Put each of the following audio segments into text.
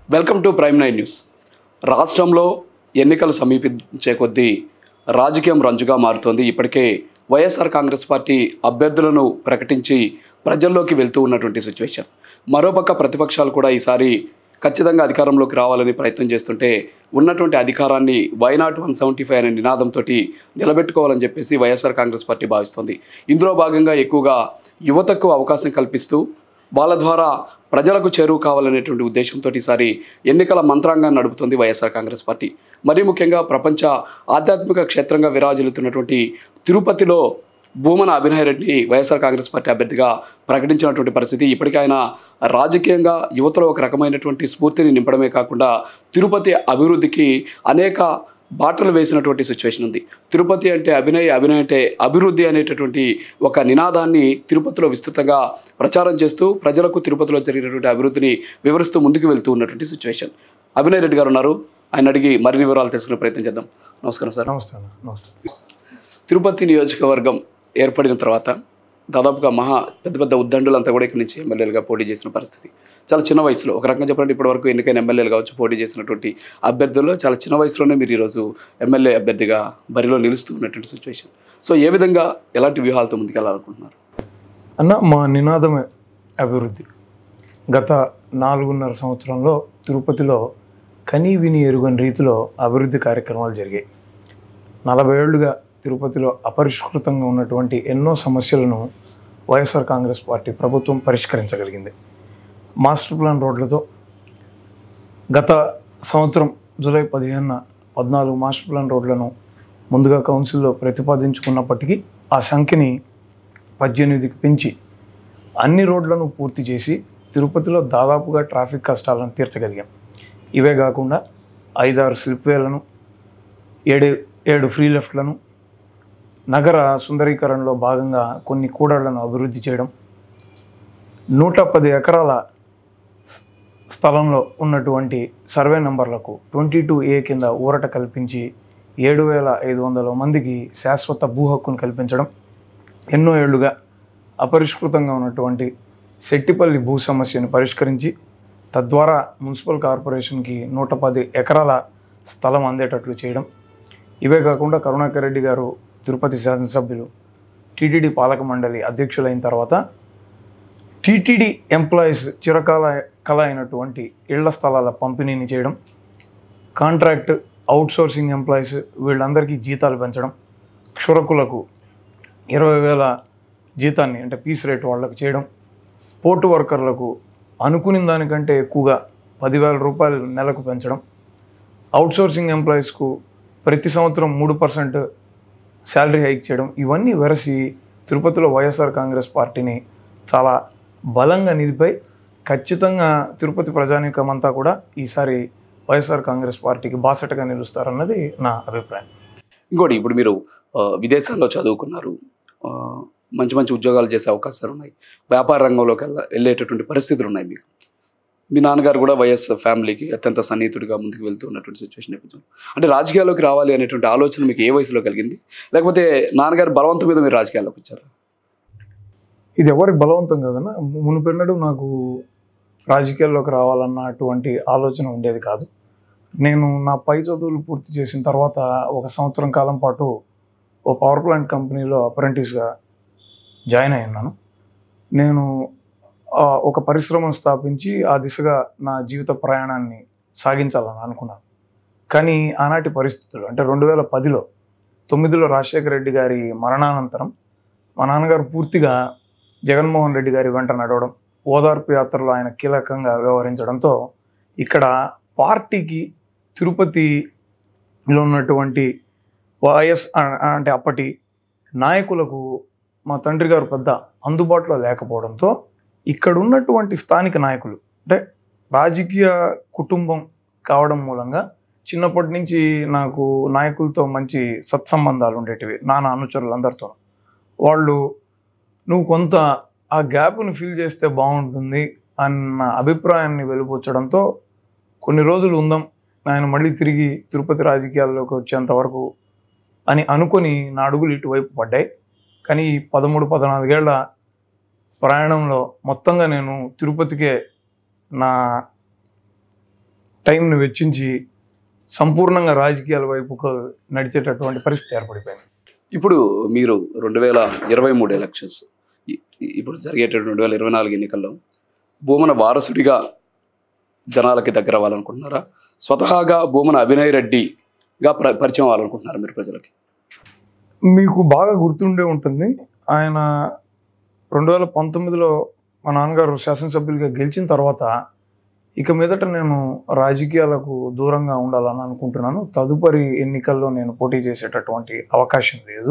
Welcome to prime nine news రాష్ట్రంలో ఎన్నికలు సమీపించే కొద్దీ రాజకీయం రంజుగా మారుతోంది ఇప్పటికే వైఎస్ఆర్ కాంగ్రెస్ పార్టీ అభ్యర్థులను ప్రకటించి ప్రజల్లోకి వెళ్తూ ఉన్నటువంటి సిచ్యువేషన్ మరోపక్క ప్రతిపక్షాలు కూడా ఈసారి ఖచ్చితంగా అధికారంలోకి రావాలని ప్రయత్నం చేస్తుంటే ఉన్నటువంటి అధికారాన్ని వైనాట్ వన్ సెవెంటీ ఫైవ్ అనే నినాదంతో నిలబెట్టుకోవాలని చెప్పేసి వైఎస్ఆర్ కాంగ్రెస్ పార్టీ భావిస్తోంది ఇందులో భాగంగా ఎక్కువగా యువతకు అవకాశం కల్పిస్తూ వాళ్ళ ద్వారా ప్రజలకు చేరువ కావాలనేటువంటి ఉద్దేశంతో ఈసారి ఎన్నికల మంత్రాంగాన్ని నడుపుతుంది వైఎస్ఆర్ కాంగ్రెస్ పార్టీ మరీ ముఖ్యంగా ప్రపంచ ఆధ్యాత్మిక క్షేత్రంగా విరాజిల్లుతున్నటువంటి తిరుపతిలో భూమన అభినయ్ రెడ్డిని వైఎస్ఆర్ కాంగ్రెస్ పార్టీ అభ్యర్థిగా ప్రకటించినటువంటి పరిస్థితి ఇప్పటికీ ఆయన రాజకీయంగా యువతలో ఒక రకమైనటువంటి స్ఫూర్తిని నింపడమే కాకుండా తిరుపతి అభివృద్ధికి అనేక బాటలు వేసినటువంటి సిచ్యువేషన్ ఉంది తిరుపతి అంటే అభినయ్ అభినయ్ అంటే అభివృద్ధి అనేటటువంటి ఒక నినాదాన్ని తిరుపతిలో విస్తృతంగా ప్రచారం చేస్తూ ప్రజలకు తిరుపతిలో జరిగినటువంటి అభివృద్ధిని వివరిస్తూ ముందుకు వెళ్తూ ఉన్నటువంటి సిచ్యువేషన్ అభినయ్ రెడ్డి గారు ఉన్నారు ఆయన అడిగి మరిన్ని వివరాలు తెలుసుకునే ప్రయత్నం చేద్దాం నమస్కారం సార్ నమస్తే అన్న నమస్తే తిరుపతి నియోజకవర్గం ఏర్పడిన తర్వాత దాదాపుగా మహా పెద్ద పెద్ద ఉద్దండులంతా కూడా ఇక్కడి నుంచి ఎమ్మెల్యేలుగా పోటీ చేసిన పరిస్థితి చాలా చిన్న వయసులో ఒక రకంగా చెప్పాలంటే ఇప్పటివరకు ఎన్నికైన ఎమ్మెల్యేలు కావచ్చు పోటీ చేసినటువంటి అభ్యర్థుల్లో చాలా చిన్న వయసులోనే మీరు ఈరోజు ఎమ్మెల్యే అభ్యర్థిగా బరిలో నిలుస్తూ ఉన్నటువంటి సిచ్యువేషన్ సో ఏ విధంగా ఎలాంటి వ్యూహాలతో ముందుకెళ్ళాలనుకుంటున్నారు అన్న మా నినాదమే అభివృద్ధి గత నాలుగున్నర సంవత్సరంలో తిరుపతిలో కనీ విని ఎరుగని రీతిలో అభివృద్ధి కార్యక్రమాలు జరిగాయి నలభై ఏళ్లుగా తిరుపతిలో అపరిష్కృతంగా ఉన్నటువంటి ఎన్నో సమస్యలను వైఎస్ఆర్ కాంగ్రెస్ పార్టీ ప్రభుత్వం పరిష్కరించగలిగింది మాస్టర్ ప్లాన్ రోడ్లతో గత సంవత్సరం జూలై పదిహేనున పద్నాలుగు మాస్టర్ ప్లాన్ రోడ్లను ముందుగా కౌన్సిల్లో ప్రతిపాదించుకున్నప్పటికీ ఆ సంఖ్యని పద్దెనిమిదికి పెంచి అన్ని రోడ్లను పూర్తి చేసి తిరుపతిలో దాదాపుగా ట్రాఫిక్ కష్టాలను తీర్చగలిగాం ఇవే కాకుండా ఐదారు స్లిప్వేలను ఏడు ఏడు ఫ్రీ లెఫ్ట్లను నగర సుందరీకరణలో భాగంగా కొన్ని కూడళ్లను అభివృద్ధి చేయడం నూట పది ఎకరాల స్థలంలో ఉన్నటువంటి సర్వే నంబర్లకు ట్వంటీ టూ ఏ కింద ఊరట కల్పించి ఏడు వేల ఐదు వందల మందికి శాశ్వత భూ హక్కును కల్పించడం ఎన్నో ఏళ్లుగా అపరిష్కృతంగా ఉన్నటువంటి సెట్టిపల్లి భూ సమస్యను పరిష్కరించి తద్వారా మున్సిపల్ కార్పొరేషన్కి నూట పది ఎకరాల స్థలం అందేటట్లు చేయడం ఇవే కాకుండా కరుణాకర్ రెడ్డి గారు తిరుపతి శాసనసభ్యులు టీటీడీ పాలక మండలి అధ్యక్షులైన తర్వాత టీటీడీ ఎంప్లాయీస్ చిరకాల కళ అయినటువంటి ఇళ్ల స్థలాల పంపిణీని చేయడం కాంట్రాక్ట్ అవుట్సోర్సింగ్ ఎంప్లాయీస్ వీళ్ళందరికీ జీతాలు పెంచడం క్షురకులకు ఇరవై వేల జీతాన్ని అంటే పీస్ రేట్ వాళ్ళకు చేయడం పోర్టు వర్కర్లకు అనుకున్న దానికంటే ఎక్కువగా పదివేల రూపాయలు నెలకు పెంచడం అవుట్సోర్సింగ్ ఎంప్లాయీస్కు ప్రతి సంవత్సరం మూడు పర్సెంట్ శాలరీ హైక్ చేయడం ఇవన్నీ వెరసి తిరుపతిలో వైఎస్ఆర్ కాంగ్రెస్ పార్టీని చాలా బలంగా నిలిపై ఖచ్చితంగా తిరుపతి ప్రజానీకం అంతా కూడా ఈసారి వైఎస్ఆర్ కాంగ్రెస్ పార్టీకి బాసటగా నిలుస్తారన్నది నా అభిప్రాయం ఇంకోటి ఇప్పుడు మీరు ఆ, విదేశాల్లో చదువుకున్నారు ఆ, మంచి మంచి ఉద్యోగాలు చేసే అవకాశాలు ఉన్నాయి వ్యాపార రంగంలోకి వెళ్ళ వెళ్ళేటటువంటి పరిస్థితులు ఉన్నాయి మీకు మీ నాన్నగారు కూడా వైఎస్ ఫ్యామిలీకి అత్యంత సన్నిహితుడిగా ముందుకు వెళ్తూ ఉన్నటువంటి సిచ్యువేషన్ నేపథ్యంలో అంటే రాజకీయాల్లోకి రావాలి అనేటువంటి ఆలోచన మీకు ఏ వయసులో కలిగింది లేకపోతే నాన్నగారు బలవంతం మీద మీరు రాజకీయాల్లోకి వచ్చారా ఇది ఎవరి బలవంతం కదన్నా మునుపెన్నడు నాకు రాజకీయాల్లోకి రావాలన్న అటువంటి ఆలోచన ఉండేది కాదు నేను నా పై చదువులు పూర్తి చేసిన తర్వాత ఒక సంవత్సరం కాలం పాటు ఓ పవర్ ప్లాంట్ కంపెనీలో అప్రెంటిస్గా జాయిన్ అయ్యాను నేను ఆ, ఒక పరిశ్రమను స్థాపించి ఆ దిశగా నా జీవిత ప్రయాణాన్ని సాగించాలని అనుకున్నాను కానీ ఆనాటి పరిస్థితులు అంటే రెండు వేల పదిలో తొమ్మిదిలో రాజశేఖర రెడ్డి గారి మరణానంతరం మా నాన్నగారు పూర్తిగా జగన్మోహన్ రెడ్డి గారి వెంట నడవడం ఓదార్పు యాత్రలో ఆయన కీలకంగా వ్యవహరించడంతో ఇక్కడ పార్టీకి తిరుపతిలో ఉన్నటువంటి వైఎస్ అ- అంటే అప్పటి నాయకులకు మా తండ్రి గారు పెద్ద అందుబాటులో లేకపోవడంతో ఇక్కడ ఉన్నటువంటి స్థానిక నాయకులు అంటే రాజకీయ కుటుంబం కావడం మూలంగా చిన్నప్పటి నుంచి నాకు నాయకులతో మంచి సత్సంబంధాలు ఉండేటివి నాన్న అనుచరులందరితో వాళ్ళు నువ్వు కొంత ఆ గ్యాప్ను ఫిల్ చేస్తే బాగుంటుంది అన్న అభిప్రాయాన్ని వెలుబుచ్చడంతో కొన్ని రోజులు ఉందాం ఆయన మళ్ళీ తిరిగి తిరుపతి రాజకీయాల్లోకి వచ్చేంత వరకు అని అనుకొని నా అడుగులు ఇటువైపు పడ్డాయి కానీ ఈ పదమూడు పద్నాలుగేళ్ల ప్రయాణంలో మొత్తంగా నేను తిరుపతికే నా టైంను వెచ్చించి సంపూర్ణంగా రాజకీయాల వైపుకు నడిచేటటువంటి పరిస్థితి ఏర్పడిపోయింది ఇప్పుడు మీరు రెండు వేల ఇరవై మూడు ఎలక్షన్స్ ఇ- ఇప్పుడు జరిగేటటువంటి రెండు వేల ఇరవై నాలుగు ఎన్నికల్లో భూమన వారసుడిగా జనాలకి దగ్గర అవ్వాలనుకుంటున్నారా స్వతహాగా భూమన అభినయ్ రెడ్డిగా ప్ర పరిచయం అవ్వాలనుకుంటున్నారా మీరు ప్రజలకి మీకు బాగా గుర్తుండే ఉంటుంది ఆయన రెండు వేల పంతొమ్మిదిలో మా నాన్నగారు శాసనసభ్యులుగా గెలిచిన తర్వాత ఇక మీదట నేను రాజకీయాలకు దూరంగా ఉండాలని అనుకుంటున్నాను తదుపరి ఎన్నికల్లో నేను పోటీ చేసేటటువంటి అవకాశం లేదు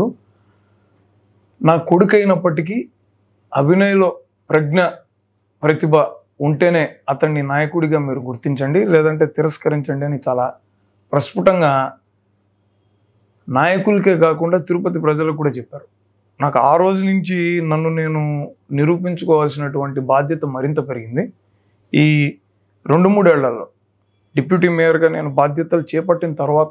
నా కొడుకైనప్పటికీ అభినయలో ప్రజ్ఞ ప్రతిభ ఉంటేనే అతన్ని నాయకుడిగా మీరు గుర్తించండి లేదంటే తిరస్కరించండి అని చాలా ప్రస్ఫుటంగా నాయకులకే కాకుండా తిరుపతి ప్రజలకు కూడా చెప్పారు నాకు ఆ రోజు నుంచి నన్ను నేను నిరూపించుకోవాల్సినటువంటి బాధ్యత మరింత పెరిగింది ఈ రెండు మూడేళ్లలో డిప్యూటీ మేయర్గా నేను బాధ్యతలు చేపట్టిన తర్వాత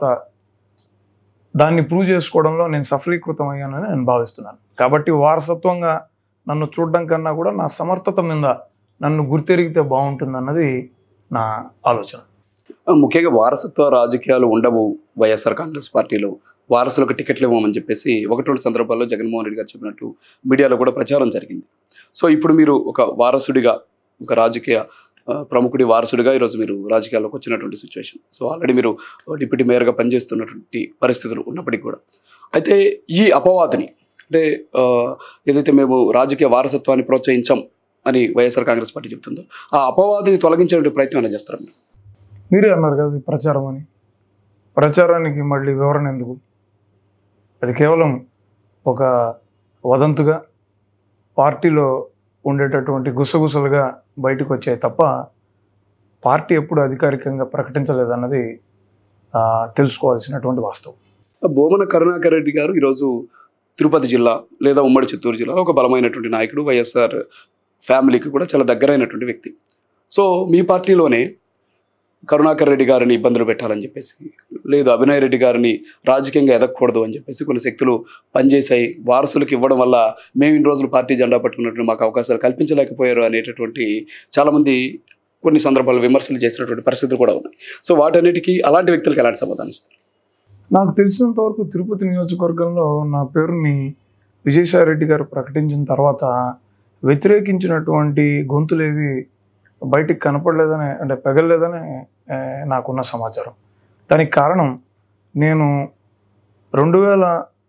దాన్ని ప్రూవ్ చేసుకోవడంలో నేను సఫలీకృతం అయ్యానని నేను భావిస్తున్నాను కాబట్టి వారసత్వంగా నన్ను చూడడం కన్నా కూడా నా సమర్థత మీద నన్ను గుర్తెరిగితే బాగుంటుందన్నది నా ఆలోచన ఆ, ముఖ్యంగా వారసత్వ రాజకీయాలు ఉండవు వైఎస్ఆర్ కాంగ్రెస్ పార్టీలో వారసులకు టికెట్లు ఇవ్వమని చెప్పేసి ఒకటి రెండు సందర్భాల్లో జగన్మోహన్ రెడ్డి గారు చెప్పినట్టు మీడియాలో కూడా ప్రచారం జరిగింది సో ఇప్పుడు మీరు ఒక వారసుడిగా ఒక రాజకీయ ఆ, ప్రముఖుడి వారసుడిగా ఈరోజు మీరు రాజకీయాల్లోకి వచ్చినటువంటి సిచ్యువేషన్ సో ఆల్రెడీ మీరు డిప్యూటీ మేయర్గా పనిచేస్తున్నటువంటి పరిస్థితులు ఉన్నప్పటికీ కూడా అయితే ఈ అపవాదిని అంటే ఆ, ఏదైతే మేము రాజకీయ వారసత్వాన్ని ప్రోత్సహించాం అని వైఎస్ఆర్ కాంగ్రెస్ పార్టీ చెప్తుందో ఆ అపవాదిని తొలగించే ప్రయత్నం అనేది చేస్తారు మీరు మీరే అన్నారు కదా ఇది ప్రచారం అని ప్రచారానికి మళ్ళీ వివరణ ఎందుకు అది కేవలం ఒక వదంతుగా పార్టీలో ఉండేటటువంటి గుసగుసలుగా బయటకు వచ్చాయి తప్ప పార్టీ ఎప్పుడు అధికారికంగా ప్రకటించలేదన్నది ఆ, తెలుసుకోవాల్సినటువంటి వాస్తవం బోమన కరుణాకర్ రెడ్డి గారు ఈరోజు తిరుపతి జిల్లా లేదా ఉమ్మడి చిత్తూరు జిల్లాలో ఒక బలమైనటువంటి నాయకుడు వైఎస్ఆర్ ఫ్యామిలీకి కూడా చాలా దగ్గరైనటువంటి వ్యక్తి సో మీ పార్టీలోనే కరుణాకర్ రెడ్డి గారిని ఇబ్బందులు పెట్టాలని చెప్పేసి లేదు అభినయ్ రెడ్డి గారిని రాజకీయంగా ఎదగకూడదు అని చెప్పేసి కొన్ని శక్తులు పనిచేశాయి వారసులకు ఇవ్వడం వల్ల మేము ఇన్ని రోజులు పార్టీ జెండా పట్టుకున్నట్టు మాకు అవకాశాలు కల్పించలేకపోయారు అనేటటువంటి చాలామంది కొన్ని సందర్భాల్లో విమర్శలు చేసినటువంటి పరిస్థితులు కూడా ఉన్నాయి సో వాటన్నిటికీ అలాంటి వ్యక్తులకు ఎలాంటి సమాధానం ఇస్తారు నాకు తెలిసినంత వరకు తిరుపతి నియోజకవర్గంలో నా పేరుని విజయసాయి రెడ్డి గారు ప్రకటించిన తర్వాత వ్యతిరేకించినటువంటి గొంతులేవి బయటికి కనపడలేదని అంటే పెగలేదని ఆ, నాకున్న సమాచారం దానికి కారణం నేను రెండు వేల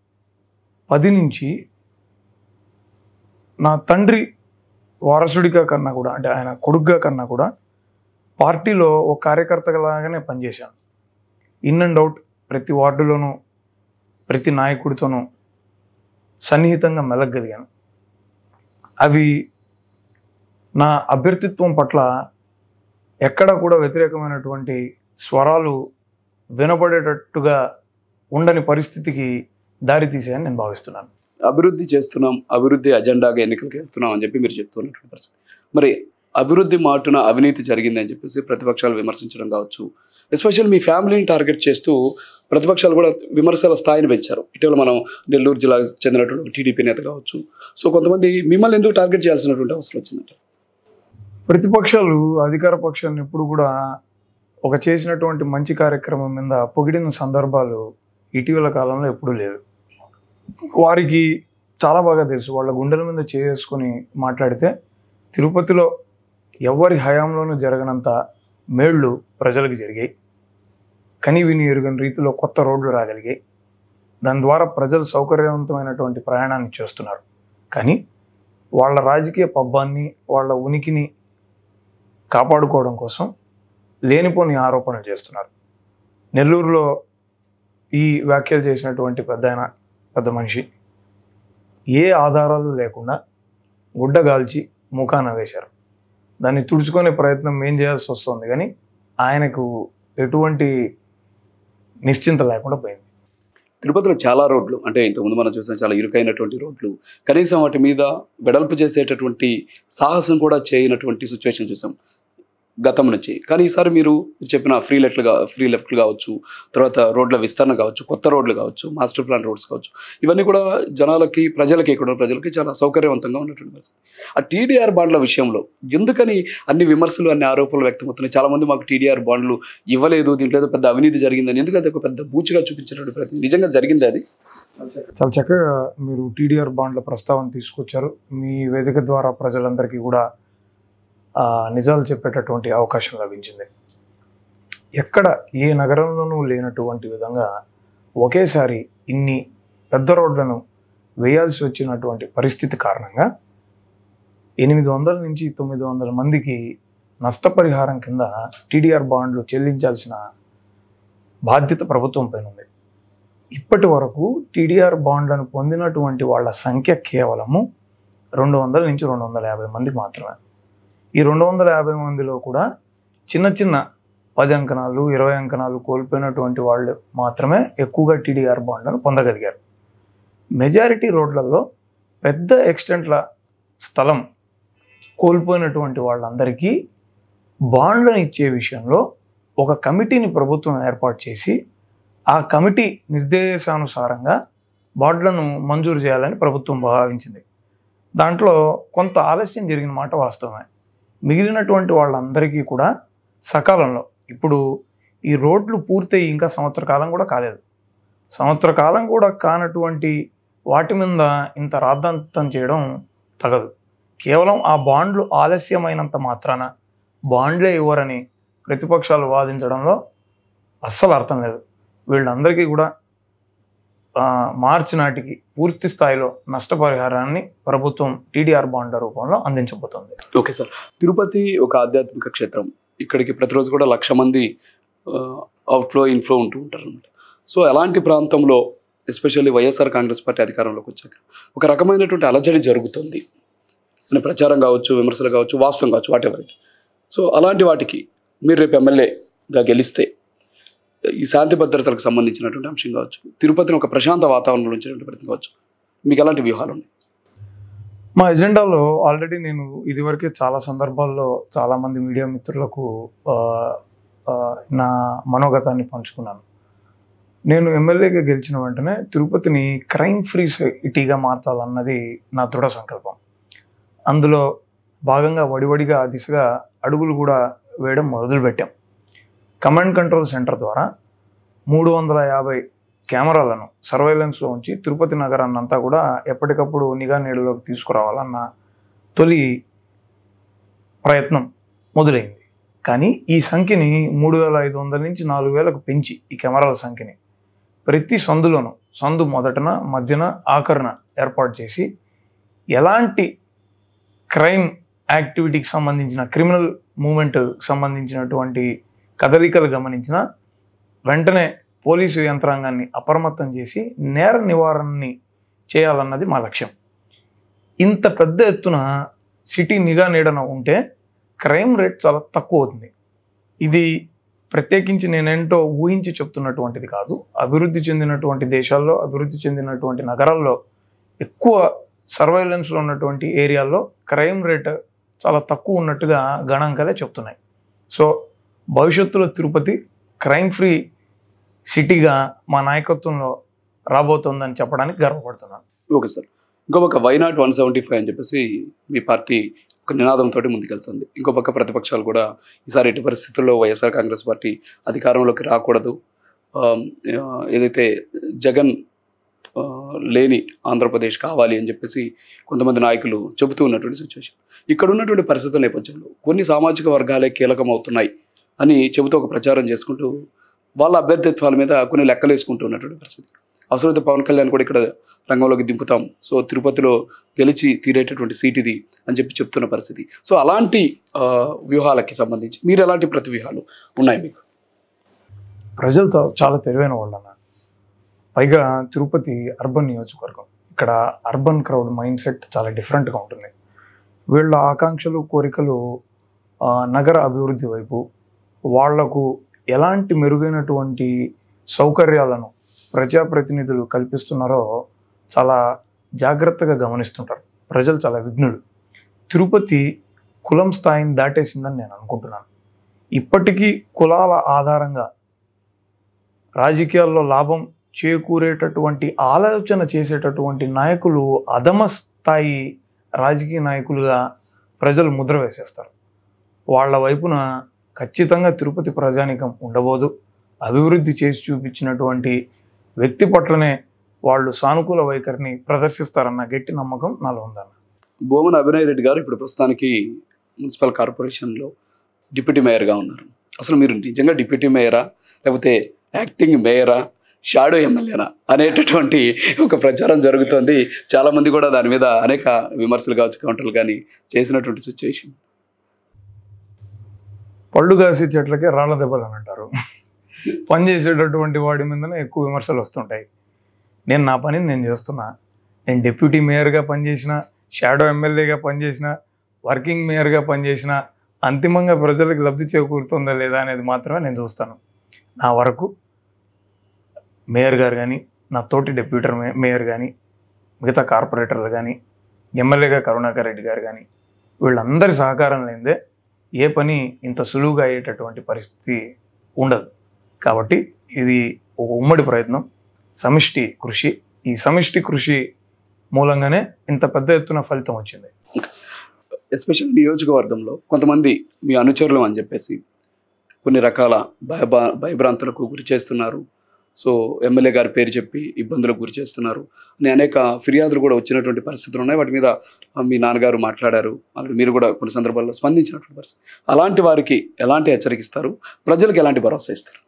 పది నుంచి నా తండ్రి వారసుడిగా కన్నా కూడా అంటే ఆయన కొడుగ్గా కన్నా కూడా పార్టీలో ఒక కార్యకర్తలాగానే పనిచేశాను ఇన్ అండ్ అవుట్ ప్రతి వార్డులోనూ ప్రతి నాయకుడితోనూ సన్నిహితంగా మెలగలిగాను అవి నా అభ్యర్థిత్వం పట్ల ఎక్కడ కూడా వ్యతిరేకమైనటువంటి స్వరాలు వినపడేటట్టుగా ఉండని పరిస్థితికి దారి తీసాయని నేను భావిస్తున్నాను అభివృద్ధి చేస్తున్నాం అభివృద్ధి అజెండాగా ఎన్నికలకు వెళ్తున్నాం అని చెప్పి మీరు చెప్తున్నటువంటి పరిస్థితి మరి అభివృద్ధి మాటున అవినీతి జరిగింది అని చెప్పేసి ప్రతిపక్షాలు విమర్శించడం కావచ్చు ఎస్పెషల్ మీ ఫ్యామిలీని టార్గెట్ చేస్తూ ప్రతిపక్షాలు కూడా విమర్శల స్థాయిని పెంచారు ఇటీవల మనం నెల్లూరు జిల్లాకు చెందినటువంటి టీడీపీ నేత కావచ్చు సో కొంతమంది మిమ్మల్ని ఎందుకు టార్గెట్ చేయాల్సినటువంటి అవసరం వచ్చిందంట ప్రతిపక్షాలు అధికార పక్షాలను ఎప్పుడు కూడా ఒక చేసినటువంటి మంచి కార్యక్రమం మీద పొగిడిన సందర్భాలు ఇటీవల కాలంలో ఎప్పుడూ లేవు వారికి చాలా బాగా తెలుసు వాళ్ళ గుండెల మీద చేసుకొని మాట్లాడితే తిరుపతిలో ఎవరి హయాంలోనూ జరగనంత మేళ్ళు ప్రజలకు జరిగాయి కని విని ఎరుగని రీతిలో కొత్త రోడ్లు రాగలిగాయి దాని ద్వారా ప్రజలు సౌకర్యవంతమైనటువంటి ప్రయాణాన్ని చేస్తున్నారు కానీ వాళ్ళ రాజకీయ పబ్బాన్ని వాళ్ళ ఉనికిని కాపాడుకోవడం కోసం లేనిపోని ఆరోపణలు చేస్తున్నారు నెల్లూరులో ఈ వ్యాఖ్యలు చేసినటువంటి పెద్ద ఆయన పెద్ద మనిషి ఏ ఆధారాలు లేకుండా గుడ్డగాల్చి ముఖాన వేశారు దాన్ని తుడుచుకునే ప్రయత్నం ఏం చేయాల్సి వస్తుంది కానీ ఆయనకు ఎటువంటి నిశ్చింత లేకుండా పోయింది తిరుపతిలో చాలా రోడ్లు అంటే ఇంతకుముందు మనం చూసిన చాలా ఇరుకైనటువంటి రోడ్లు కనీసం వాటి మీద వెడల్పు చేసేటటువంటి సాహసం కూడా చేయనటువంటి సిచ్యువేషన్ చూసాం గతం నుంచి కానీ ఈసారి మీరు చెప్పిన ఫ్రీ లెఫ్ట్లు కా ఫ్రీ లెఫ్ట్లు కావచ్చు తర్వాత రోడ్ల విస్తరణ కావచ్చు కొత్త రోడ్లు కావచ్చు మాస్టర్ ప్లాన్ రోడ్స్ కావచ్చు ఇవన్నీ కూడా జనాలకి ప్రజలకి ఇక్కడ ఉన్న ప్రజలకి చాలా సౌకర్యవంతంగా ఉన్నటువంటి పరిస్థితి ఆ టీడీఆర్ బాండ్ల విషయంలో ఎందుకని అన్ని విమర్శలు అన్ని ఆరోపణలు వ్యక్తమవుతున్నాయి చాలా మంది మాకు టీడీఆర్ బాండ్లు ఇవ్వలేదు దీంట్లో ఏదో పెద్ద అవినీతి జరిగిందని ఎందుకు అది ఒక పెద్ద బూచిగా చూపించినటువంటి ప్రతి నిజంగా జరిగింది అది చాలా చక్కగా మీరు టీడీఆర్ బాండ్ల ప్రస్తావన తీసుకొచ్చారు మీ వేదిక ద్వారా ప్రజలందరికీ కూడా ఆ, నిజాలు చెప్పేటటువంటి అవకాశం లభించింది ఎక్కడ ఏ నగరంలోనూ లేనటువంటి విధంగా ఒకేసారి ఇన్ని పెద్ద రోడ్లను వేయాల్సి వచ్చినటువంటి పరిస్థితి కారణంగా ఎనిమిది వందల నుంచి తొమ్మిది వందల మందికి నష్టపరిహారం కింద టీడీఆర్ బాండ్లు చెల్లించాల్సిన బాధ్యత ప్రభుత్వం పైన ఉంది ఇప్పటి వరకు టీడీఆర్ బాండ్లను పొందినటువంటి వాళ్ళ సంఖ్య కేవలము రెండు వందల నుంచి రెండు వందల యాభై మంది మాత్రమే ఈ రెండు వందల యాభై మందిలో కూడా చిన్న చిన్న పది అంకణాలు ఇరవై అంకణాలు కోల్పోయినటువంటి వాళ్ళు మాత్రమే ఎక్కువగా టీడీఆర్ బాండ్లను పొందగలిగారు మెజారిటీ రోడ్లలో పెద్ద ఎక్స్టెంట్ల స్థలం కోల్పోయినటువంటి వాళ్ళందరికీ బాండ్లను ఇచ్చే విషయంలో ఒక కమిటీని ప్రభుత్వం ఏర్పాటు చేసి ఆ కమిటీ నిర్దేశానుసారంగా బాండ్లను మంజూరు చేయాలని ప్రభుత్వం భావించింది దాంట్లో కొంత ఆలస్యం జరిగిన మాట వాస్తవమే మిగిలినటువంటి వాళ్ళందరికీ కూడా సకాలంలో ఇప్పుడు ఈ రోడ్లు పూర్తయి ఇంకా సంవత్సర కాలం కూడా కాలేదు సంవత్సర కాలం కూడా కానటువంటి వాటి మీద ఇంత రాద్ధాంతం చేయడం తగదు కేవలం ఆ బాండ్లు ఆలస్యమైనంత మాత్రాన బాండ్లే ఇవ్వరని ప్రతిపక్షాలు వాదించడంలో అస్సలు అర్థం లేదు వీళ్ళందరికీ కూడా ఆ, మార్చి నాటికి పూర్తి స్థాయిలో నష్టపరిహారాన్ని ప్రభుత్వం టీడీఆర్ బాండ్ల రూపంలో అందించబోతోంది ఓకే సార్ తిరుపతి ఒక ఆధ్యాత్మిక క్షేత్రం ఇక్కడికి ప్రతిరోజు కూడా లక్ష మంది అవుట్ఫ్లో ఇన్ఫ్లో ఉంటూ ఉంటారు అనమాట సో అలాంటి ప్రాంతంలో ఎస్పెషల్లీ వైఎస్ఆర్ కాంగ్రెస్ పార్టీ అధికారంలోకి వచ్చాక ఒక రకమైనటువంటి అలజడి జరుగుతుంది అని ప్రచారం కావచ్చు విమర్శలు కావచ్చు వాస్తవం కావచ్చు వాట్ ఎవర్ సో అలాంటి వాటికి మీరు రేపు ఎమ్మెల్యేగా గెలిస్తే ఈ శాంతి భద్రతలకు సంబంధించినటువంటి అంశం కావచ్చు తిరుపతిని ఒక ప్రశాంత వాతావరణంలో ఉంచినటువంటి ప్రయత్నం కావచ్చు మీకు ఎలాంటి వ్యూహాలు ఉన్నాయి మా ఎజెండాలో ఆల్రెడీ నేను ఇదివరకే చాలా సందర్భాల్లో చాలా మంది మీడియా మిత్రులకు ఆ, ఆ, నా మనోగతాన్ని పంచుకున్నాను నేను ఎమ్మెల్యేగా గెలిచిన వెంటనే తిరుపతిని క్రైమ్ ఫ్రీ సిటీగా మార్చాలన్నది నా దృఢ సంకల్పం అందులో భాగంగా వడివడిగా ఆ దిశగా అడుగులు కూడా వేయడం మొదలుపెట్టాం కమాండ్ కంట్రోల్ సెంటర్ ద్వారా మూడు వందల యాభై కెమెరాలను సర్వైలెన్స్లో ఉంచి తిరుపతి నగరాన్ని అంతా కూడా ఎప్పటికప్పుడు నిఘా నీడలోకి తీసుకురావాలన్న తొలి ప్రయత్నం మొదలైంది కానీ ఈ సంఖ్యని మూడు వేల ఐదు వందల నుంచి నాలుగు వేలకు పెంచి ఈ కెమెరాల సంఖ్యని ప్రతి సందులోనూ సందు మొదటన మధ్యన ఆఖరణ ఏర్పాటు చేసి ఎలాంటి క్రైమ్ యాక్టివిటీకి సంబంధించిన క్రిమినల్ మూమెంట్ సంబంధించినటువంటి కదలికలు గమనించిన వెంటనే పోలీసు యంత్రాంగాన్ని అప్రమత్తం చేసి నేర నివారణని చేయాలన్నది మా లక్ష్యం ఇంత పెద్ద ఎత్తున సిటీ నిఘా నీడన ఉంటే క్రైమ్ రేట్ చాలా తక్కువ అవుతుంది ఇది ప్రత్యేకించి నేనేంటో ఊహించి చెప్తున్నటువంటిది కాదు అభివృద్ధి చెందినటువంటి దేశాల్లో అభివృద్ధి చెందినటువంటి నగరాల్లో ఎక్కువ సర్వైలెన్స్లో ఉన్నటువంటి ఏరియాల్లో క్రైమ్ రేట్ చాలా తక్కువ ఉన్నట్టుగా గణాంకాలే చెప్తున్నాయి సో భవిష్యత్తులో తిరుపతి క్రైమ్ ఫ్రీ సిటీగా మా నాయకత్వంలో రాబోతోందని చెప్పడానికి గర్వపడుతున్నాను ఓకే సార్ ఇంకో పక్క వైనాట్ వన్ సెవెంటీ ఫైవ్ అని చెప్పేసి మీ పార్టీ ఒక నినాదంతో ముందుకెళ్తుంది ఇంకో పక్క ప్రతిపక్షాలు కూడా ఈసారి ఎట్టి పరిస్థితుల్లో వైఎస్ఆర్ కాంగ్రెస్ పార్టీ అధికారంలోకి రాకూడదు ఆమ్, ఆ, ఏదైతే జగన్ ఆ, లేని ఆంధ్రప్రదేశ్ కావాలి అని చెప్పేసి కొంతమంది నాయకులు చెబుతూ ఉన్నటువంటి సిచ్యువేషన్ ఇక్కడ ఉన్నటువంటి పరిస్థితుల నేపథ్యంలో కొన్ని సామాజిక వర్గాలే కీలకం అవుతున్నాయి అని చెబుతూ ఒక ప్రచారం చేసుకుంటూ వాళ్ళ అభ్యర్థిత్వాల మీద కొన్ని లెక్కలు వేసుకుంటూ ఉన్నటువంటి పరిస్థితి అవసరమైతే పవన్ కళ్యాణ్ కూడా ఇక్కడ రంగంలోకి దింపుతాం సో తిరుపతిలో గెలిచి తీరేటటువంటి సీట్ ఇది అని చెప్పి చెప్తున్న పరిస్థితి సో అలాంటి ఆ, వ్యూహాలకి సంబంధించి మీరు ఎలాంటి ప్రతి వ్యూహాలు ఉన్నాయి మీకు ప్రజలతో చాలా తెలివైన వాళ్ళు అన్న పైగా తిరుపతి అర్బన్ నియోజకవర్గం ఇక్కడ అర్బన్ క్రౌడ్ మైండ్ సెట్ చాలా డిఫరెంట్గా ఉంటుంది వీళ్ళ ఆకాంక్షలు కోరికలు ఆ, నగర అభివృద్ధి వైపు వాళ్లకు ఎలాంటి మెరుగైనటువంటి సౌకర్యాలను ప్రజాప్రతినిధులు కల్పిస్తున్నారో చాలా జాగ్రత్తగా గమనిస్తుంటారు ప్రజలు చాలా విఘ్నులు తిరుపతి కులం స్థాయిని దాటేసిందని నేను అనుకుంటున్నాను ఇప్పటికీ కులాల ఆధారంగా రాజకీయాల్లో లాభం చేకూరేటటువంటి ఆలోచన చేసేటటువంటి నాయకులు అధమ స్థాయి రాజకీయ నాయకులుగా ప్రజలు ముద్ర వేసేస్తారు వాళ్ళ వైపున ఖచ్చితంగా తిరుపతి ప్రజానికం ఉండబోదు అభివృద్ధి చేసి చూపించినటువంటి వ్యక్తి పట్లనే వాళ్ళు సానుకూల వైఖరిని ప్రదర్శిస్తారన్న గట్టి నమ్మకం నాలో ఉందన్న భూమన అభినయ్ రెడ్డి గారు ఇప్పుడు ప్రస్తుతానికి మున్సిపల్ కార్పొరేషన్లో డిప్యూటీ మేయర్గా ఉన్నారు అసలు మీరు నిజంగా డిప్యూటీ మేయరా లేకపోతే యాక్టింగ్ మేయరా షాడో ఎమ్మెల్యేనా అనేటటువంటి ఒక ప్రచారం జరుగుతోంది చాలామంది కూడా దాని మీద అనేక విమర్శలు కావచ్చు కౌంటర్లు కానీ చేసినటువంటి సిచ్యువేషన్ పళ్ళు కాసే చెట్లకే రాళ్ళ దెబ్బలు అని అంటారు పని చేసేటటువంటి వాడి మీదనే ఎక్కువ విమర్శలు వస్తుంటాయి నేను నా పని నేను చేస్తున్నా నేను డిప్యూటీ మేయర్గా పనిచేసిన షాడో ఎమ్మెల్యేగా పనిచేసిన వర్కింగ్ మేయర్గా పనిచేసిన అంతిమంగా ప్రజలకు లబ్ధి చేకూరుతుందా లేదా అనేది మాత్రమే నేను చూస్తాను నా వరకు మేయర్ గారు కానీ నా తోటి డెప్యూటర్ మే మేయర్ కానీ మిగతా కార్పొరేటర్లు కానీ ఎమ్మెల్యేగా కరుణాకర్ రెడ్డి గారు కానీ వీళ్ళందరి సహకారం లేనిదే ఏ పని ఇంత సులువుగా అయ్యేటటువంటి పరిస్థితి ఉండదు కాబట్టి ఇది ఒక ఉమ్మడి ప్రయత్నం సమిష్టి కృషి ఈ సమిష్టి కృషి మూలంగానే ఇంత పెద్ద ఎత్తున ఫలితం వచ్చింది ఎస్పెషల్ నియోజకవర్గంలో కొంతమంది మీ అనుచరులు అని చెప్పేసి కొన్ని రకాల భయభా భయభ్రాంతులకు గురి చేస్తున్నారు సో ఎమ్మెల్యే గారి పేరు చెప్పి ఇబ్బందులకు గురి చేస్తున్నారు అని అనేక ఫిర్యాదులు కూడా వచ్చినటువంటి పరిస్థితులు ఉన్నాయి వాటి మీద ఆ, మీ నాన్నగారు మాట్లాడారు అలాగే మీరు కూడా కొన్ని సందర్భాల్లో స్పందించినటువంటి పరిస్థితి అలాంటి వారికి ఎలాంటి హెచ్చరికిస్తారు ప్రజలకు ఎలాంటి భరోసా ఇస్తారు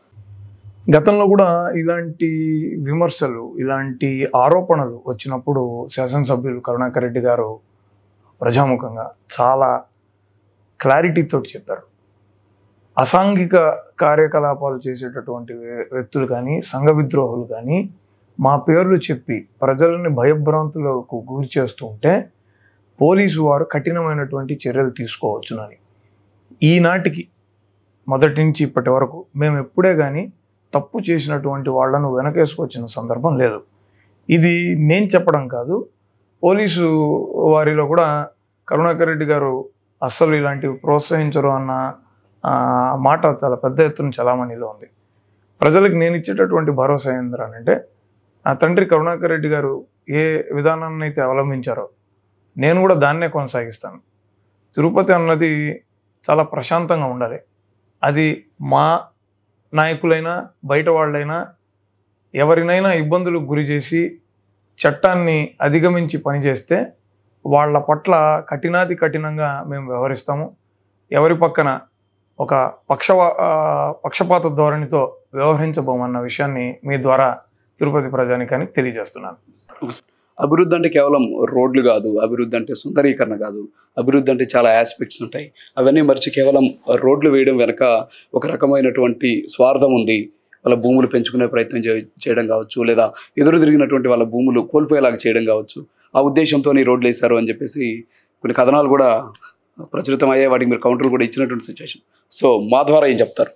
గతంలో కూడా ఇలాంటి విమర్శలు ఇలాంటి ఆరోపణలు వచ్చినప్పుడు శాసనసభ్యులు కరుణాకర్ రెడ్డి గారు ప్రజాముఖంగా చాలా క్లారిటీతో చెప్పారు అసాంఘిక కార్యకలాపాలు చేసేటటువంటి వ్య- వ్యక్తులు కానీ సంఘ విద్రోహులు కానీ మా పేర్లు చెప్పి ప్రజలని భయభ్రాంతులకు గురి చేస్తూ ఉంటే పోలీసు వారు కఠినమైనటువంటి చర్యలు తీసుకోవచ్చునని ఈనాటికి మొదటి నుంచి ఇప్పటి వరకు మేము ఎప్పుడే కానీ తప్పు చేసినటువంటి వాళ్ళను వెనకేసుకొచ్చిన సందర్భం లేదు ఇది నేను చెప్పడం కాదు పోలీసు వారిలో కూడా కరుణాకర్ రెడ్డి గారు అస్సలు ఇలాంటివి ప్రోత్సహించరు అన్న ఆ, మాట చాలా పెద్ద ఎత్తున చలామణిలో ఉంది ప్రజలకు నేను ఇచ్చేటటువంటి భరోసా ఏంటంటే నా తండ్రి కరుణాకర్ రెడ్డి గారు ఏ విధానాన్ని అయితే అవలంబించారో నేను కూడా దాన్నే కొనసాగిస్తాను తిరుపతి అన్నది చాలా ప్రశాంతంగా ఉండాలి అది మా నాయకులైనా బయట వాళ్ళైనా ఎవరినైనా ఇబ్బందులకు గురి చేసి చట్టాన్ని అధిగమించి పనిచేస్తే వాళ్ళ పట్ల కఠినాతి కఠినంగా మేము వ్యవహరిస్తాము ఎవరి పక్కన ఒక పక్ష పక్షపాత ధోరణితో వ్యవహరించబోమన్న విషయాన్ని మీ ద్వారా తిరుపతి ప్రజానికానికి తెలియజేస్తున్నాను అభివృద్ధి అంటే కేవలం రోడ్లు కాదు అభివృద్ధి అంటే సుందరీకరణ కాదు అభివృద్ధి అంటే చాలా ఆస్పెక్ట్స్ ఉంటాయి అవన్నీ మరిచి కేవలం రోడ్లు వేయడం వెనక ఒక రకమైనటువంటి స్వార్థం ఉంది వాళ్ళ భూములు పెంచుకునే ప్రయత్నం చే- చేయడం కావచ్చు లేదా ఎదురు తిరిగినటువంటి వాళ్ళ భూములు కోల్పోయేలాగా చేయడం కావచ్చు ఆ ఉద్దేశంతో రోడ్లు వేశారు అని చెప్పేసి కొన్ని కథనాలు కూడా ప్రచురితం అయ్యాయి వాటికి మీరు కౌంటర్లు కూడా ఇచ్చినటువంటి సిచ్యువేషన్ సో మా ద్వారా ఏం చెప్తారు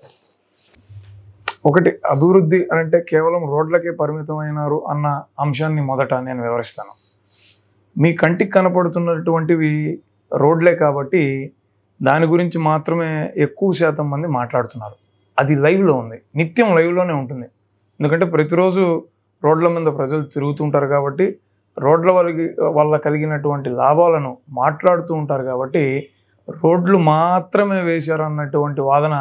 ఒకటి అభివృద్ధి అంటే కేవలం రోడ్లకే పరిమితమైనారు అన్న అంశాన్ని మొదట నేను వివరిస్తాను మీ కంటికి కనపడుతున్నటువంటివి రోడ్లే కాబట్టి దాని గురించి మాత్రమే ఎక్కువ శాతం మంది మాట్లాడుతున్నారు అది లైవ్లో ఉంది నిత్యం లైవ్లోనే ఉంటుంది ఎందుకంటే ప్రతిరోజు రోడ్ల మీద ప్రజలు తిరుగుతుంటారు కాబట్టి రోడ్ల వల్ల వల్ల కలిగినటువంటి లాభాలను మాట్లాడుతూ ఉంటారు కాబట్టి రోడ్లు మాత్రమే వేశారు అన్నటువంటి వాదన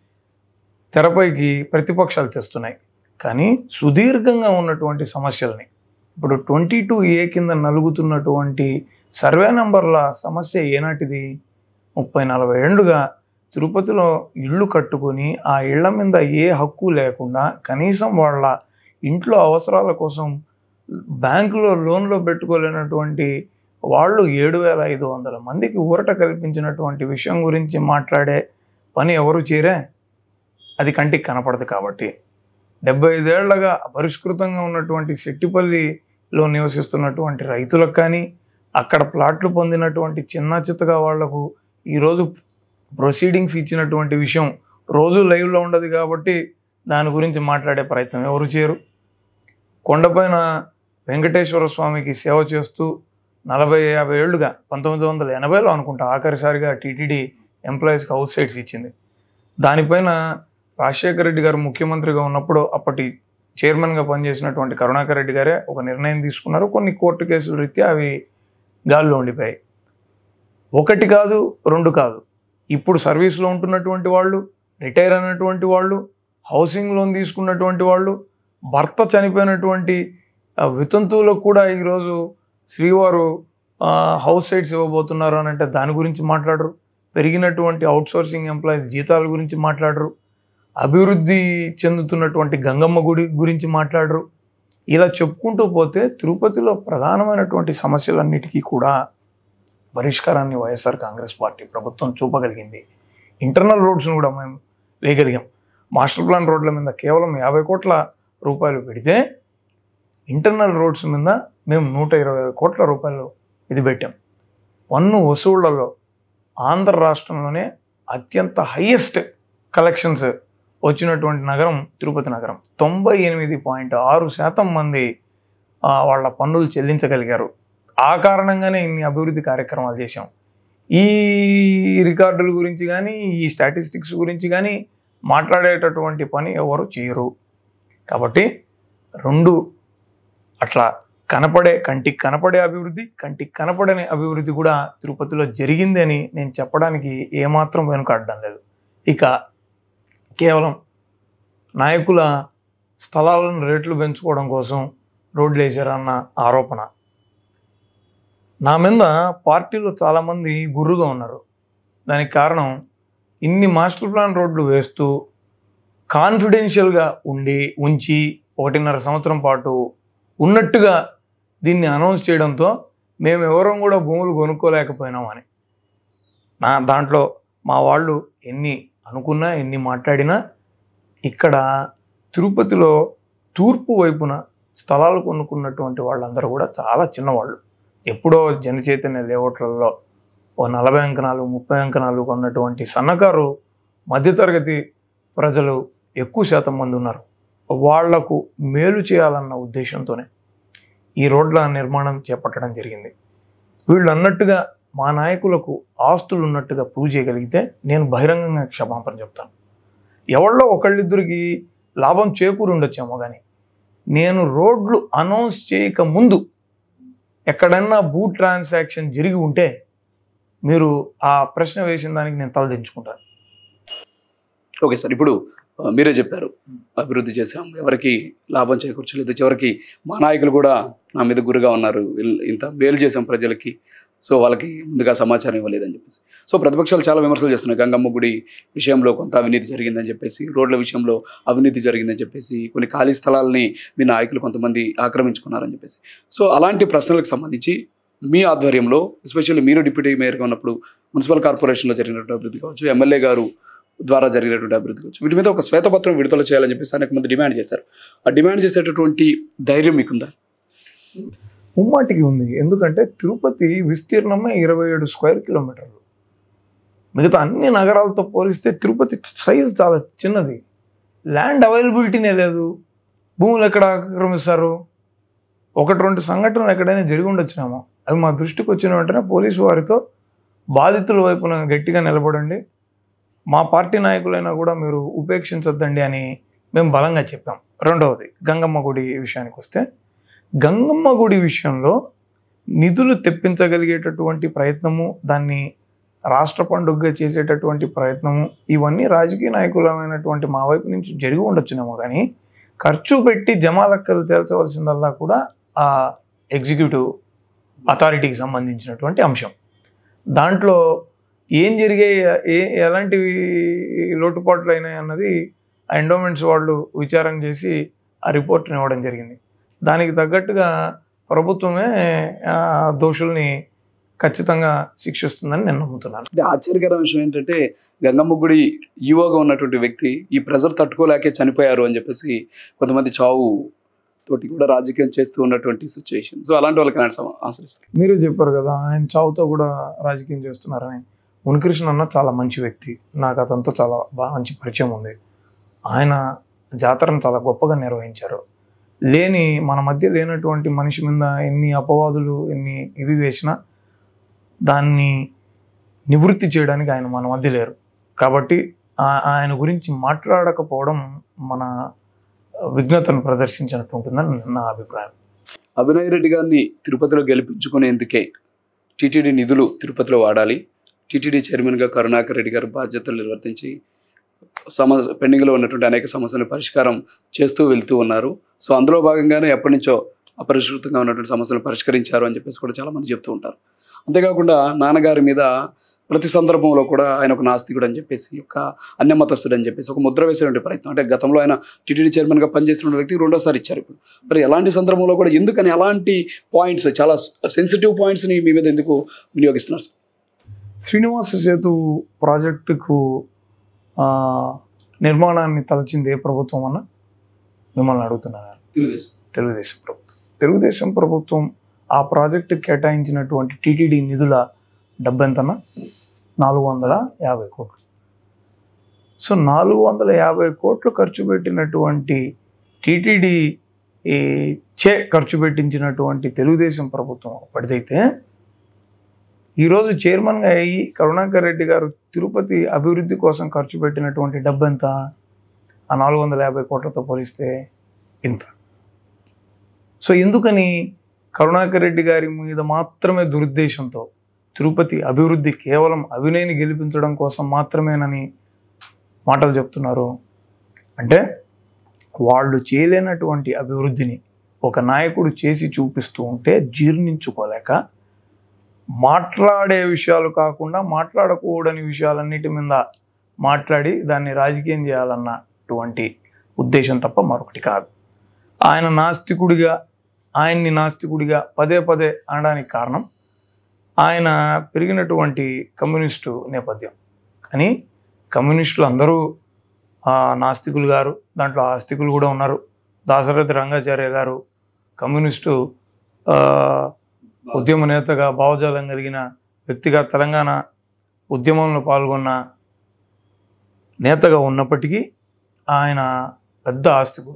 తెరపైకి ప్రతిపక్షాలు తెస్తున్నాయి కానీ సుదీర్ఘంగా ఉన్నటువంటి సమస్యల్ని ఇప్పుడు ట్వంటీ టూ ఏ కింద నలుగుతున్నటువంటి సర్వే నంబర్ల సమస్య ఏనాటిది ముప్పై నలభై ఏళ్ళుగా తిరుపతిలో ఇళ్ళు కట్టుకొని ఆ ఇళ్ల మీద ఏ హక్కు లేకుండా కనీసం వాళ్ళ ఇంట్లో అవసరాల కోసం బ్యాంకులో లోన్లో పెట్టుకోలేనటువంటి వాళ్ళు ఏడు వేల ఐదు వందల మందికి ఊరట కల్పించినటువంటి విషయం గురించి మాట్లాడే పని ఎవరు చేరే అది కంటికి కనపడదు కాబట్టి డెబ్బై ఐదేళ్లగా అపరిష్కృతంగా ఉన్నటువంటి శెట్టిపల్లిలో నివసిస్తున్నటువంటి రైతులకు కానీ అక్కడ ప్లాట్లు పొందినటువంటి చిన్న చిత్తగా వాళ్లకు ఈరోజు ప్రొసీడింగ్స్ ఇచ్చినటువంటి విషయం రోజు లైవ్లో ఉండదు కాబట్టి దాని గురించి మాట్లాడే ప్రయత్నం ఎవరు చేయరు కొండపైన వెంకటేశ్వర స్వామికి సేవ చేస్తూ నలభై యాభై ఏళ్ళుగా పంతొమ్మిది వందల ఎనభైలో అనుకుంటా ఆఖరిసారిగా టీటీడీ ఎంప్లాయీస్కి హౌస్ సైట్స్ ఇచ్చింది దానిపైన రాజశేఖర రెడ్డి గారు ముఖ్యమంత్రిగా ఉన్నప్పుడు అప్పటి చైర్మన్గా పనిచేసినటువంటి కరుణాకర్ రెడ్డి గారే ఒక నిర్ణయం తీసుకున్నారు కొన్ని కోర్టు కేసుల రీత్యా అవి గాల్లో ఉండిపోయాయి ఒకటి కాదు రెండు కాదు ఇప్పుడు సర్వీస్లో ఉంటున్నటువంటి వాళ్ళు రిటైర్ అయినటువంటి వాళ్ళు హౌసింగ్ లోన్ తీసుకున్నటువంటి వాళ్ళు భర్త చనిపోయినటువంటి ఆ, వితంతువులకు కూడా ఈరోజు శ్రీవారు ఆ, హౌస్ సైట్స్ ఇవ్వబోతున్నారు అని అంటే దాని గురించి మాట్లాడరు పెరిగినటువంటి అవుట్సోర్సింగ్ ఎంప్లాయీస్ జీతాల గురించి మాట్లాడరు అభివృద్ధి చెందుతున్నటువంటి గంగమ్మ గుడి గురించి మాట్లాడరు ఇలా చెప్పుకుంటూ పోతే తిరుపతిలో ప్రధానమైనటువంటి సమస్యలన్నిటికీ కూడా పరిష్కారాన్ని వైఎస్ఆర్ కాంగ్రెస్ పార్టీ ప్రభుత్వం చూపగలిగింది ఇంటర్నల్ రోడ్స్ను కూడా మేము వేయగలిగాం మాస్టర్ ప్లాన్ రోడ్ల మీద కేవలం యాభై కోట్ల రూపాయలు పెడితే ఇంటర్నల్ రోడ్స్ మీద మేము నూట ఇరవై కోట్ల రూపాయలు ఇది పెట్టాం పన్ను వసూళ్లలో ఆంధ్ర రాష్ట్రంలోనే అత్యంత హయ్యెస్ట్ కలెక్షన్స్ వచ్చినటువంటి నగరం తిరుపతి నగరం తొంభై ఎనిమిది పాయింట్ ఆరు శాతం మంది ఆ, వాళ్ళ పన్నులు చెల్లించగలిగారు ఆ కారణంగానే ఇన్ని అభివృద్ధి కార్యక్రమాలు చేశాం ఈ రికార్డుల గురించి కానీ ఈ స్టాటిస్టిక్స్ గురించి కానీ మాట్లాడేటటువంటి పని ఎవరు చేయరు కాబట్టి రెండు అట్లా కనపడే కంటికి కనపడే అభివృద్ధి కంటికి కనపడని అభివృద్ధి కూడా తిరుపతిలో జరిగింది అని నేను చెప్పడానికి ఏమాత్రం వెనుకాడడం లేదు ఇక కేవలం నాయకుల స్థలాలను రేట్లు పెంచుకోవడం కోసం రోడ్లు వేసారన్న ఆరోపణ నా మీద పార్టీలో చాలామంది గుర్రుగా ఉన్నారు దానికి కారణం ఇన్ని మాస్టర్ ప్లాన్ రోడ్లు వేస్తూ కాన్ఫిడెన్షియల్గా ఉండి ఉంచి ఒకటిన్నర సంవత్సరం పాటు ఉన్నట్టుగా దీన్ని అనౌన్స్ చేయడంతో మేము ఎవరం కూడా భూములు కొనుక్కోలేకపోయినామని నా దాంట్లో మా వాళ్ళు ఎన్ని అనుకున్నా ఎన్ని మాట్లాడినా ఇక్కడ తిరుపతిలో తూర్పు వైపున స్థలాలు కొనుక్కున్నటువంటి వాళ్ళందరూ కూడా చాలా చిన్నవాళ్ళు ఎప్పుడో జనచైతన్య లేఅవుట్లలో ఓ నలభై అంకణాలు ముప్పై అంకణాలు కొన్నటువంటి సన్నకారు మధ్యతరగతి ప్రజలు ఎక్కువ శాతం మంది ఉన్నారు వాళ్లకు మేలు చేయాలన్న ఉద్దేశంతోనే ఈ రోడ్ల నిర్మాణం చేపట్టడం జరిగింది వీళ్ళు అన్నట్టుగా మా నాయకులకు ఆస్తులు ఉన్నట్టుగా ప్రూవ్ చేయగలిగితే నేను బహిరంగంగా క్షమాపణ చెప్తాను ఎవళ్ళో ఒకళ్ళిద్దరికి లాభం చేకూరి ఉండొచ్చేమో కానీ నేను రోడ్లు అనౌన్స్ చేయక ముందు ఎక్కడన్నా భూ ట్రాన్సాక్షన్ జరిగి ఉంటే మీరు ఆ ప్రశ్న వేసిన దానికి నేను తలదించుకుంటాను ఓకే సార్ ఇప్పుడు ఆ, మీరే చెప్పారు అభివృద్ధి చేశాం ఎవరికి లాభం చేకూర్చలేదు చివరికి మా నాయకులు కూడా నా మీద గురుగా ఉన్నారు ఇల్- ఇంత మేలు చేశాం ప్రజలకి సో వాళ్ళకి ముందుగా సమాచారం ఇవ్వలేదని చెప్పేసి సో ప్రతిపక్షాలు చాలా విమర్శలు చేస్తున్నాయి గంగమ్మ గుడి విషయంలో కొంత అవినీతి జరిగిందని చెప్పేసి రోడ్ల విషయంలో అవినీతి జరిగిందని చెప్పేసి కొన్ని ఖాళీ స్థలాలని మీ నాయకులు కొంతమంది ఆక్రమించుకున్నారని చెప్పేసి సో అలాంటి ప్రశ్నలకు సంబంధించి మీ ఆధ్వర్యంలో ఎస్పెషల్లీ మీరు డిప్యూటీ మేయర్గా ఉన్నప్పుడు మున్సిపల్ కార్పొరేషన్లో జరిగినటువంటి అభివృద్ధి కావచ్చు ఎమ్మెల్యే గారు ద్వారా జరిగినటువంటి అభివృద్ధి కావచ్చు వీటి మీద ఒక శ్వేతపత్రం విడుదల చేయాలని చెప్పేసి అనేక మంది డిమాండ్ చేశారు ఆ డిమాండ్ చేసేటటువంటి ధైర్యం మీకుందా ముమ్మాటికి ఉంది ఎందుకంటే తిరుపతి విస్తీర్ణమే ఇరవై ఏడు స్క్వేర్ కిలోమీటర్లు మిగతా అన్ని నగరాలతో పోలిస్తే తిరుపతి సైజ్ చాలా చిన్నది ల్యాండ్ అవైలబిలిటీనే లేదు భూములు ఎక్కడ ఆక్రమిస్తారు ఒకటి రెండు సంఘటనలు ఎక్కడైనా జరిగి ఉండొచ్చునేమో అవి మా దృష్టికి వచ్చిన వెంటనే పోలీసు వారితో బాధితుల వైపున గట్టిగా నిలబడండి మా పార్టీ నాయకులైనా కూడా మీరు ఉపేక్షించొద్దండి అని మేము బలంగా చెప్పాం రెండవది గంగమ్మ గుడి విషయానికి వస్తే గంగమ్మ గుడి విషయంలో నిధులు తెప్పించగలిగేటటువంటి ప్రయత్నము దాన్ని రాష్ట్ర పండుగగా చేసేటటువంటి ప్రయత్నము ఇవన్నీ రాజకీయ నాయకులమైనటువంటి మా వైపు నుంచి జరిగి ఉండొచ్చునేమో కానీ ఖర్చు పెట్టి జమాలక్కలు తేల్చవలసిందల్లా కూడా ఆ ఎగ్జిక్యూటివ్ అథారిటీకి సంబంధించినటువంటి అంశం దాంట్లో ఏం జరిగాయి ఏ ఎలాంటివి లోటుపాట్లు అయినాయి అన్నది ఆ ఎండోమెంట్స్ వాళ్ళు విచారణ చేసి ఆ రిపోర్ట్ని ఇవ్వడం జరిగింది దానికి తగ్గట్టుగా ప్రభుత్వమే ఆ, దోషుల్ని ఖచ్చితంగా శిక్షిస్తుందని నేను నమ్ముతున్నాను అంటే ఆశ్చర్యకర విషయం ఏంటంటే గంగమ్మ గుడి ఈవోగా ఉన్నటువంటి వ్యక్తి ఈ ప్రెజర్ తట్టుకోలేకే చనిపోయారు అని చెప్పేసి కొంతమంది చావు తోటి కూడా రాజకీయం చేస్తూ ఉన్నటువంటి సిచ్యువేషన్ సో అలాంటి వాళ్ళకి ఆయన సమ- ఆశ్రయిస్తారు మీరే చెప్పారు కదా ఆయన చావుతో కూడా రాజకీయం చేస్తున్నారని మునికృష్ణ అన్న చాలా మంచి వ్యక్తి నాకు అతనితో చాలా బాగా మంచి పరిచయం ఉంది ఆయన జాతరను చాలా గొప్పగా నిర్వహించారు లేని మన మధ్య లేనటువంటి మనిషి మీద ఎన్ని అపవాదులు ఎన్ని ఇవి వేసినా దాన్ని నివృత్తి చేయడానికి ఆయన మన మధ్య లేరు కాబట్టి ఆ- ఆయన గురించి మాట్లాడకపోవడం మన విఘ్నతను ప్రదర్శించినట్టు ఉంటుందని నా అభిప్రాయం అభినయ్ రెడ్డి గారిని తిరుపతిలో గెలిపించుకునేందుకే టీటీడీ నిధులు తిరుపతిలో వాడాలి టీటీడీ చైర్మన్గా కరుణాకర్ రెడ్డి గారు బాధ్యతలు నిర్వర్తించి సమ పెండింగ్లో ఉన్నటువంటి అనేక సమస్యల పరిష్కారం చేస్తూ వెళ్తూ ఉన్నారు సో అందులో భాగంగానే ఎప్పటి నుంచో అపరిష్కృతంగా ఉన్నటువంటి సమస్యలను పరిష్కరించారు అని చెప్పేసి కూడా చాలామంది చెప్తూ ఉంటారు అంతేకాకుండా నాన్నగారి మీద ప్రతి సందర్భంలో కూడా ఆయన ఒక నాస్తికుడు అని చెప్పేసి ఒక అన్యమతస్తుడు అని చెప్పేసి ఒక ముద్ర వేసేటువంటి ప్రయత్నం అంటే గతంలో ఆయన టీటీడీ చైర్మన్గా పనిచేసిన వ్యక్తికి రెండోసారి ఇచ్చారు ఇప్పుడు మరి ఎలాంటి సందర్భంలో కూడా ఎందుకని అలాంటి పాయింట్స్ చాలా సెన్సిటివ్ పాయింట్స్ని మీ మీద ఎందుకు వినియోగిస్తున్నారు సార్ శ్రీనివాస సేతు ప్రాజెక్టుకు ఆ, నిర్మాణాన్ని తలచింది ఏ ప్రభుత్వం అన్న మిమ్మల్ని అడుగుతున్నాను తెలుగుదేశం ప్రభుత్వం తెలుగుదేశం ప్రభుత్వం ఆ ప్రాజెక్టు కేటాయించినటువంటి టీటీడీ నిధుల డబ్బెంతనా నాలుగు వందల యాభై కోట్లు సో నాలుగు వందల యాభై కోట్లు ఖర్చు పెట్టినటువంటి టీటీడీ ఈ చే ఖర్చు పెట్టించినటువంటి తెలుగుదేశం ప్రభుత్వం అప్పటిదైతే ఈరోజు చైర్మన్గా అయ్యి కరుణాకర్ రెడ్డి గారు తిరుపతి అభివృద్ధి కోసం ఖర్చు పెట్టినటువంటి డబ్బు ఎంత ఆ నాలుగు వందల యాభై కోట్లతో పోలిస్తే ఇంత సో ఎందుకని కరుణాకర్ రెడ్డి గారి మీద మాత్రమే దురుద్దేశంతో తిరుపతి అభివృద్ధి కేవలం అభినయని గెలిపించడం కోసం మాత్రమేనని మాటలు చెప్తున్నారు అంటే వాళ్ళు చేయలేనటువంటి అభివృద్ధిని ఒక నాయకుడు చేసి చూపిస్తూ ఉంటే జీర్ణించుకోలేక మాట్లాడే విషయాలు కాకుండా మాట్లాడకూడని విషయాలన్నిటి మీద మాట్లాడి దాన్ని రాజకీయం చేయాలన్నటువంటి ఉద్దేశం తప్ప మరొకటి కాదు ఆయన నాస్తికుడిగా ఆయన్ని నాస్తికుడిగా పదే పదే అనడానికి కారణం ఆయన పెరిగినటువంటి కమ్యూనిస్టు నేపథ్యం కానీ కమ్యూనిస్టులు అందరూ ఆ, నాస్తికులు గారు దాంట్లో ఆస్తికులు కూడా ఉన్నారు దాశరథి రంగాచార్య గారు కమ్యూనిస్టు ఆ, ఉద్యమ నేతగా భావజాలం కలిగిన వ్యక్తిగా తెలంగాణ ఉద్యమంలో పాల్గొన్న నేతగా ఉన్నప్పటికీ ఆయన పెద్ద ఆస్తికుడు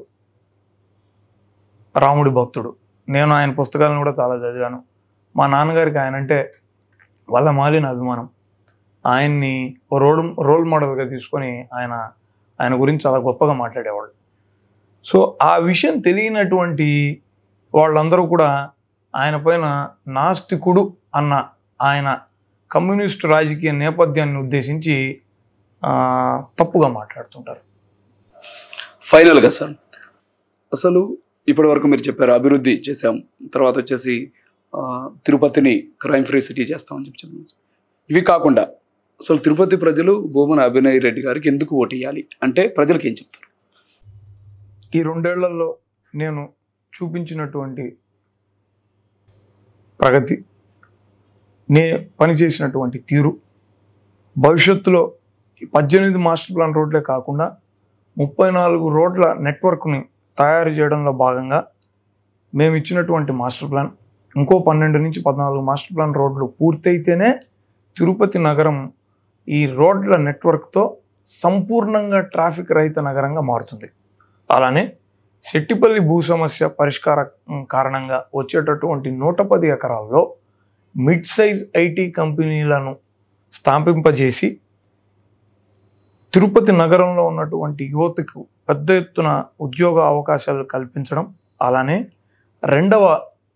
రాముడి భక్తుడు నేను ఆయన పుస్తకాలను కూడా చాలా చదివాను మా నాన్నగారికి ఆయన అంటే వాళ్ళ మాలిన అభిమానం ఆయన్ని ఓ రోల్ రోల్ మోడల్గా తీసుకొని ఆయన ఆయన గురించి చాలా గొప్పగా మాట్లాడేవాళ్ళు సో ఆ విషయం తెలియనటువంటి వాళ్ళందరూ కూడా ఆయన పైన నాస్తికుడు అన్న ఆయన కమ్యూనిస్టు రాజకీయ నేపథ్యాన్ని ఉద్దేశించి ఆ, తప్పుగా మాట్లాడుతుంటారు ఫైనల్గా సార్ అసలు ఇప్పటి వరకు మీరు చెప్పారు అభివృద్ధి చేశాం తర్వాత వచ్చేసి ఆ, తిరుపతిని క్రైమ్ ఫ్రీ సిటీ చేస్తామని చెప్పి చెప్పారు. ఇవి కాకుండా అసలు తిరుపతి ప్రజలు భూమన అభినయ్ రెడ్డి గారికి ఎందుకు ఓటేయాలి అంటే ప్రజలకు ఏం చెప్తారు ఈ రెండేళ్లలో నేను చూపించినటువంటి ప్రగతి నే పనిచేసినటువంటి తీరు భవిష్యత్తులో ఈ పద్దెనిమిది మాస్టర్ ప్లాన్ రోడ్లే కాకుండా ముప్పై నాలుగు రోడ్ల నెట్వర్క్ని తయారు చేయడంలో భాగంగా మేము ఇచ్చినటువంటి మాస్టర్ ప్లాన్ ఇంకో పన్నెండు నుంచి పద్నాలుగు మాస్టర్ ప్లాన్ రోడ్లు పూర్తయితేనే తిరుపతి నగరం ఈ రోడ్ల నెట్వర్క్తో సంపూర్ణంగా ట్రాఫిక్ రహిత నగరంగా మారుతుంది అలానే శెట్టిపల్లి భూ సమస్య పరిష్కార కారణంగా వచ్చేటటువంటి నూట పది ఎకరాల్లో మిడ్ సైజ్ ఐటీ కంపెనీలను స్థాపింపజేసి తిరుపతి నగరంలో ఉన్నటువంటి యువతకు పెద్ద ఎత్తున ఉద్యోగ అవకాశాలు కల్పించడం అలానే రెండవ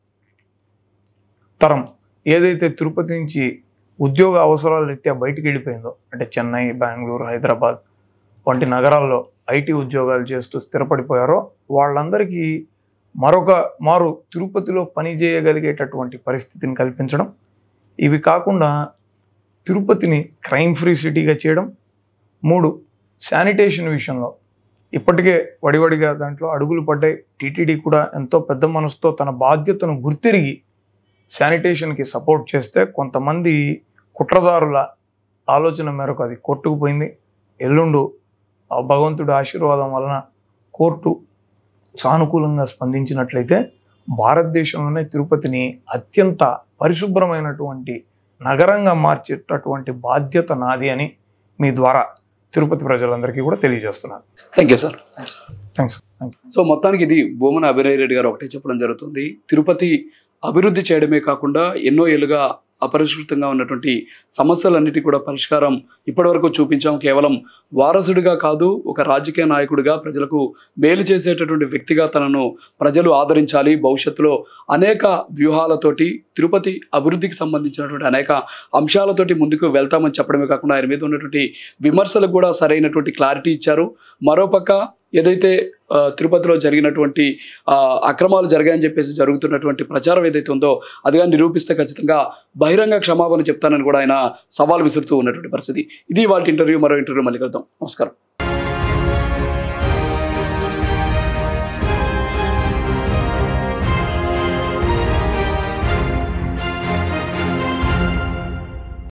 తరం ఏదైతే తిరుపతి నుంచి ఉద్యోగ అవసరాల రీత్యా బయటికి వెళ్ళిపోయిందో అంటే చెన్నై బెంగళూరు హైదరాబాద్ వంటి నగరాల్లో ఐటీ ఉద్యోగాలు చేస్తూ స్థిరపడిపోయారో వాళ్ళందరికీ మరొక మారు తిరుపతిలో పని చేయగలిగేటటువంటి పరిస్థితిని కల్పించడం ఇవి కాకుండా తిరుపతిని క్రైమ్ ఫ్రీ సిటీగా చేయడం మూడు శానిటేషన్ విషయంలో ఇప్పటికే వడివడిగా దాంట్లో అడుగులు పడ్డాయి టీటీడీ కూడా ఎంతో పెద్ద మనసుతో తన బాధ్యతను గుర్తిరిగి శానిటేషన్కి సపోర్ట్ చేస్తే కొంతమంది కుట్రదారుల ఆలోచన మేరకు అది కొట్టుకుపోయింది ఎల్లుండు ఆ భగవంతుడి ఆశీర్వాదం వలన కోర్టు సానుకూలంగా స్పందించినట్లయితే భారతదేశంలోనే తిరుపతిని అత్యంత పరిశుభ్రమైనటువంటి నగరంగా మార్చేటటువంటి బాధ్యత నాది అని మీ ద్వారా తిరుపతి ప్రజలందరికీ కూడా తెలియజేస్తున్నాను thank you sir thanks thanks so మొత్తానికి ఇది భూమన అభినయ్ రెడ్డి గారు ఒకటే చెప్పడం జరుగుతుంది తిరుపతి అభివృద్ధి చేయడమే కాకుండా ఎన్నో ఏళ్ళుగా అపరిష్కృతంగా ఉన్నటువంటి సమస్యలన్నిటి కూడా పరిష్కారం ఇప్పటివరకు చూపించాం కేవలం వారసుడిగా కాదు ఒక రాజకీయ నాయకుడిగా ప్రజలకు మేలు చేసేటటువంటి వ్యక్తిగా తనను ప్రజలు ఆదరించాలి భవిష్యత్తులో అనేక వ్యూహాలతోటి తిరుపతి అభివృద్ధికి సంబంధించినటువంటి అనేక అంశాలతోటి ముందుకు వెళ్తామని చెప్పడమే కాకుండా ఆయన మీద ఉన్నటువంటి విమర్శలకు కూడా సరైనటువంటి క్లారిటీ ఇచ్చారు మరోపక్క ఏదైతే ఆ, తిరుపతిలో జరిగినటువంటి ఆ, అక్రమాలు జరిగాయని చెప్పేసి జరుగుతున్నటువంటి ప్రచారం ఏదైతే ఉందో అదిగా నిరూపిస్తే ఖచ్చితంగా బహిరంగ క్షమాపణ చెప్తానని కూడా ఆయన సవాల్ విసురుతూ ఉన్నటువంటి పరిస్థితి ఇది వాళ్ళ ఇంటర్వ్యూ మరో ఇంటర్వ్యూ మళ్ళీ కలుద్దాం నమస్కారం